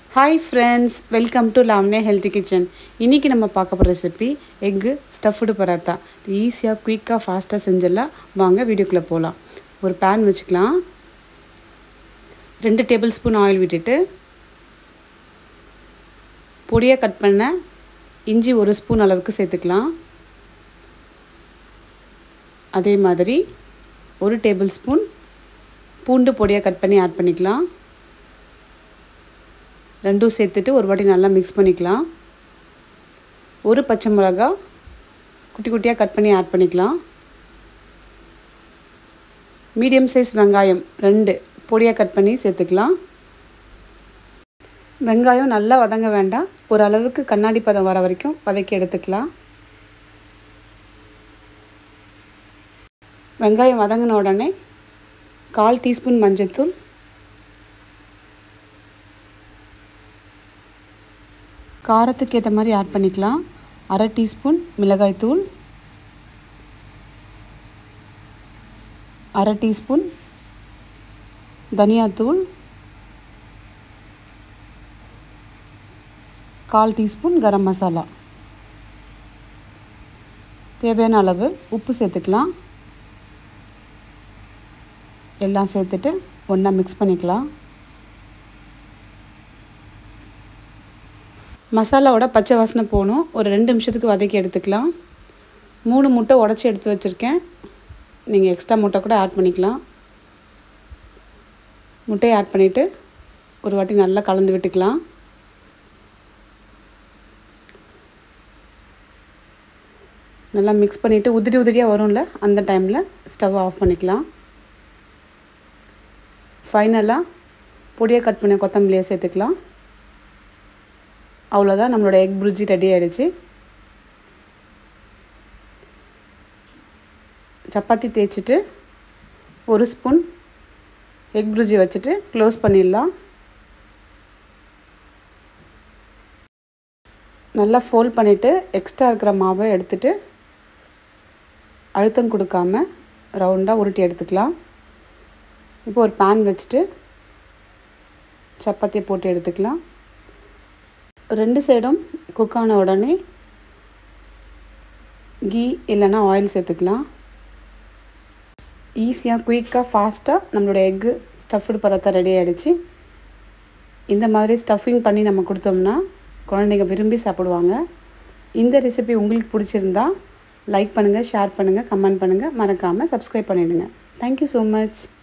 hi friends welcome to லாம்னே healthy kitchen இன்றைக்கி நம்ம பார்க்க போகிற ரெசிபி எக்கு ஸ்டஃப்டு பராத்தா ஈஸியாக குயிக்காக ஃபாஸ்ட்டாக செஞ்சிடலாம் வாங்க வீடியோக்குள்ளே போகலாம் ஒரு பேன் வச்சுக்கலாம் ரெண்டு டேபிள் ஸ்பூன் ஆயில் விட்டுட்டு பொடியாக கட் பண்ண இஞ்சி ஒரு ஸ்பூன் அளவுக்கு சேர்த்துக்கலாம் அதே மாதிரி ஒரு டேபிள் ஸ்பூன் பூண்டு பொடியாக கட் பண்ணி ஆட் பண்ணிக்கலாம் ரெண்டும் சேர்த்துட்டு ஒரு வாட்டி நல்லா மிக்ஸ் பண்ணிக்கலாம் ஒரு பச்சை மிளகா குட்டி குட்டியாக கட் பண்ணி ஆட் பண்ணிக்கலாம் மீடியம் சைஸ் வெங்காயம் ரெண்டு பொடியாக கட் பண்ணி சேர்த்துக்கலாம் வெங்காயம் நல்லா வதங்க வேண்டாம் ஓரளவுக்கு கண்ணாடி பதம் வர வரைக்கும் வதக்கி எடுத்துக்கலாம் வெங்காயம் வதங்கின உடனே கால் டீஸ்பூன் மஞ்சள்தூள் காரத்துக்கு ஏற்ற மாதிரி ஆட் பண்ணிக்கலாம் அரை டீஸ்பூன் மிளகாய்த்தூள் அரை டீஸ்பூன் தனியாத்தூள் கால் டீஸ்பூன் கரம் மசாலா தேவையான அளவு உப்பு சேர்த்துக்கலாம் எல்லாம் சேர்த்துட்டு ஒன்றா மிக்ஸ் பண்ணிக்கலாம் மசாலாவோட பச்சை வாசனை போகணும் ஒரு ரெண்டு நிமிஷத்துக்கு வதக்கி எடுத்துக்கலாம் மூணு முட்டை உடச்சி எடுத்து வச்சுருக்கேன் நீங்கள் எக்ஸ்ட்ரா முட்டை கூட ஆட் பண்ணிக்கலாம் முட்டையை ஆட் பண்ணிவிட்டு ஒரு வாட்டி நல்லா கலந்து விட்டுக்கலாம் நல்லா மிக்ஸ் பண்ணிவிட்டு உதிரி உதிரியாக வரும்ல அந்த டைமில் ஸ்டவ் ஆஃப் பண்ணிக்கலாம் ஃபைனலாக பொடியாக கட் பண்ண கொத்தமல்லியை சேர்த்துக்கலாம் அவ்வளோதான் நம்மளோட எக் புரிஜி ரெடி ஆகிடுச்சு சப்பாத்தி தேய்ச்சிட்டு ஒரு ஸ்பூன் எக் புரிஜி வச்சுட்டு க்ளோஸ் பண்ணிடலாம் நல்லா ஃபோல்ட் பண்ணிவிட்டு எக்ஸ்ட்ரா இருக்கிற மாவை எடுத்துட்டு அழுத்தம் கொடுக்காம ரவுண்டாக உருட்டி எடுத்துக்கலாம் இப்போ ஒரு பேன் வச்சுட்டு சப்பாத்தியை போட்டு எடுத்துக்கலாம் ரெண்டு சைடும் குக் ஆன உடனே கீ இல்லைன்னா ஆயில் சேர்த்துக்கலாம் ஈஸியாக குயிக்காக ஃபாஸ்ட்டாக நம்மளோட எக்கு ஸ்டஃப்டு பரத்தா ரெடி ஆகிடுச்சு இந்த மாதிரி ஸ்டஃபிங் பண்ணி நம்ம கொடுத்தோம்னா குழந்தைங்க விரும்பி சாப்பிடுவாங்க இந்த ரெசிபி உங்களுக்கு பிடிச்சிருந்தா லைக் பண்ணுங்கள் ஷேர் பண்ணுங்கள் கமெண்ட் பண்ணுங்கள் மறக்காமல் சப்ஸ்கிரைப் பண்ணிவிடுங்க தேங்க்யூ ஸோ மச்